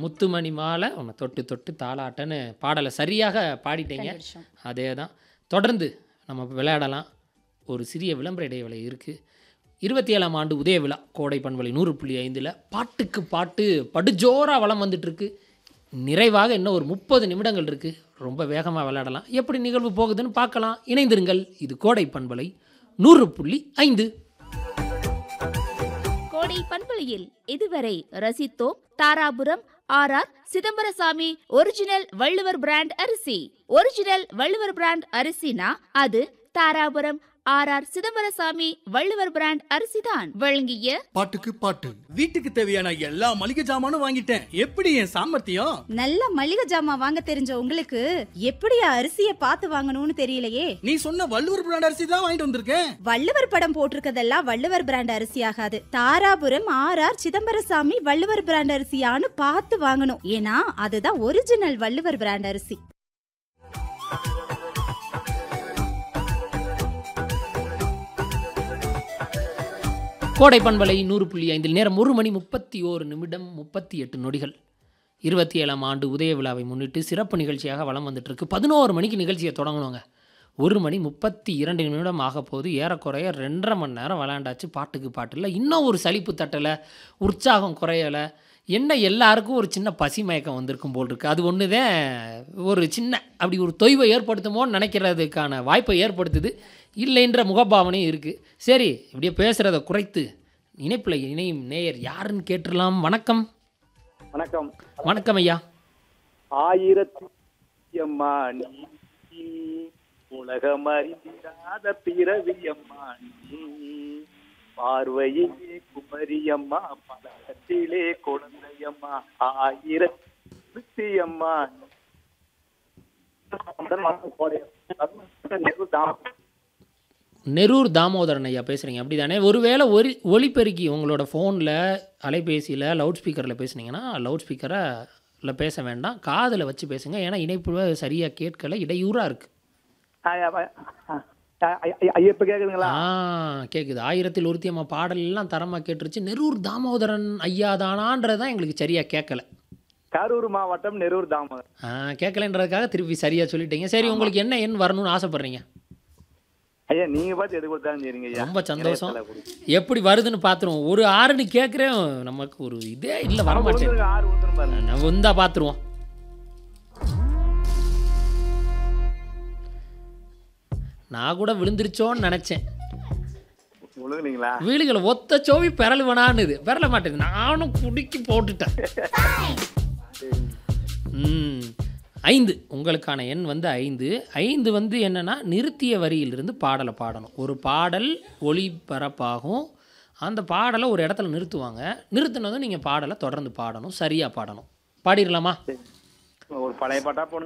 முத்துமணி மாலை உன்னை தொட்டு தொட்டு தாளாட்டன்னு பாடலை சரியாக பாடிட்டீங்க கண்டுபிடிச்சோம். அதே தான் தொடர்ந்து நம்ம விளையாடலாம் ஒரு சிறிய விளம்பர இடைவேளை இருக்குது இருபத்தி ஏழாம் ஆண்டு உதய விழா கோடை பண்பலை நூறு புள்ளி ஐந்தில் பாட்டுக்கு பாட்டு படுஜோராக வளம் வந்துட்டுருக்கு நிறைவாக இன்னும் ஒரு முப்பது நிமிடங்கள் இருக்குது ரொம்ப வேகமாக விளையாடலாம் எப்படி நிகழ்வு போகுதுன்னு பார்க்கலாம் இணைந்திருங்கள் இது கோடை பண்பலை நூறு புள்ளி ஐந்து கோடை பண்பலையில் இதுவரை ரசித்தோம் Dharapuram R R Chidambarasamy original Valluvar brand அரிசி ஒரிஜினல் வள்ளுவர் பிராண்ட் அரிசினா அது Dharapuram R R Chidambarasamy Valluvar brand அரிசிதான் வழங்கிய பாட்டுக்கு பாட்டு வீட்டுக்கு தேவையான எல்லா மளிகை ஜாமானும் வாங்கிட்டேன் எப்படி என் சாமர்த்தியம் நல்ல மளிகை ஜாமான் வாங்க தெரிஞ்ச உங்களுக்கு எப்படியா அரிசிய பார்த்து வாங்கணும்னு தெரியலையே நீ சொன்ன வள்ளுவர் பிராண்ட் அரிசி தான் வாங்கிட்டு வந்திருக்கேன் வள்ளுவர் படம் போட்டிருக்கதெல்லாம் வள்ளுவர் பிராண்ட் அரிசி ஆகாது Dharapuram R R Chidambarasamy Valluvar brand அரிசியான்னு பார்த்து வாங்கணும் ஏன்னா அதுதான் ஒரிஜினல் வள்ளுவர் பிராண்ட் அரிசி கோடை பண்பலை நூறு புள்ளி ஐந்தில் நேரம் ஒரு மணி முப்பத்தி ஓரு நிமிடம் முப்பத்தி எட்டு நொடிகள் இருபத்தி ஏழாம் ஆண்டு உதய விழாவை முன்னிட்டு சிறப்பு நிகழ்ச்சியாக வலம் வந்துட்டுருக்கு பதினோரு மணிக்கு நிகழ்ச்சியை தொடங்கணுங்க ஒரு மணி முப்பத்தி இரண்டு நிமிடம் ஆக போகுது ஏறக்குறைய ரெண்டரை மணி நேரம் விளையாண்டாச்சு பாட்டுக்கு பாட்டில் இன்னும் ஒரு சலிப்பு தட்டலை உற்சாகம் குறையலை என்ன எல்லாருக்கும் ஒரு சின்ன பசி மயக்கம் வந்திருக்கும் போல் இருக்குது அது ஒன்று தான் ஒரு சின்ன அப்படி ஒரு தொய்வை ஏற்படுத்துமோன்னு நினைக்கிறதுக்கான வாய்ப்பை ஏற்படுத்துது இல்லைன்ற முகபாவனையும் இருக்குது சரி இப்படியே பேசுகிறத குறைத்து இணைப்பில் இணையும் நேயர் யாருன்னு கேட்டுடலாம் வணக்கம் வணக்கம் வணக்கம் ஐயா ஆயிரத்தி அம்மா நீ உலகம் அறிந்திராத பிறவியம்மா நீ பார்வையிலே குமரியம்மா பழக்கத்திலே குழந்தையம்மா ஆயிரத்தி அம்மா நெரூர் தாமோதரன் ஐயா பேசுகிறீங்க அப்படி தானே ஒருவேளை ஒலி ஒலிபெருக்கி உங்களோட ஃபோனில் அலைபேசியில் லவுட் ஸ்பீக்கரில் பேசுனீங்கன்னா லவுட் ஸ்பீக்கரில் பேச வேண்டாம் காதில் வச்சு பேசுங்க ஏன்னா இணைப்பு சரியாக கேட்கல இடையூறாக இருக்குது ஐயப்ப கேக்குதுங்களா ஆ கேட்குது ஆயிரத்தில் ஒருத்தி அம்மா பாடல் எல்லாம் தரமாக கேட்டுருச்சு நெரூர் தாமோதரன் ஐயா தானான்றது தான் எங்களுக்கு சரியாக கேட்கல கரூர் மாவட்டம் நெரூர் தாமதம் ஆ கேட்கலன்றதுக்காக திருப்பி சரியாக சொல்லிட்டீங்க சரி உங்களுக்கு என்ன எண் வரணும்னு ஆசைப்பட்றீங்க ஐயா நீங்க பார்த்து எது கொடுத்தாலும் சரிங்க ஐயா ரொம்ப சந்தோஷம் இறைவன் கொடுங்க. எப்படி வருதுன்னு பார்த்துருவோம் ஒரு ஆறுன்னு கேட்குறேன் நமக்கு ஒரு இதே இல்லை வர மாட்டேன் கொடுங்க, ஆறு கொடுத்துரும் பாருங்க நம்ம வந்தா பார்த்துருவோம் நான் கூட விழுந்துருச்சோன்னு நினச்சேன் விழுங்குனீங்களா வீடுகளை ஒத்த சோவி பெறலுவனான்னுது பெறல மாட்டேது நானும் குடுக்கி போட்டுட்டேன் ம் ஐந்து உங்களுக்கான எண் வந்து ஐந்து ஐந்து வந்து என்னன்னா நிறுத்திய வரியிலிருந்து பாடலை பாடணும் ஒரு பாடல் ஒளிபரப்பாகும் அந்த பாடலை ஒரு இடத்துல நிறுத்துவாங்க நிறுத்தினதும் நீங்கள் பாடலை தொடர்ந்து பாடணும் சரியாக பாடணும் பாடிடலாமா ஒரு பழைய பாட்டா போடுங்க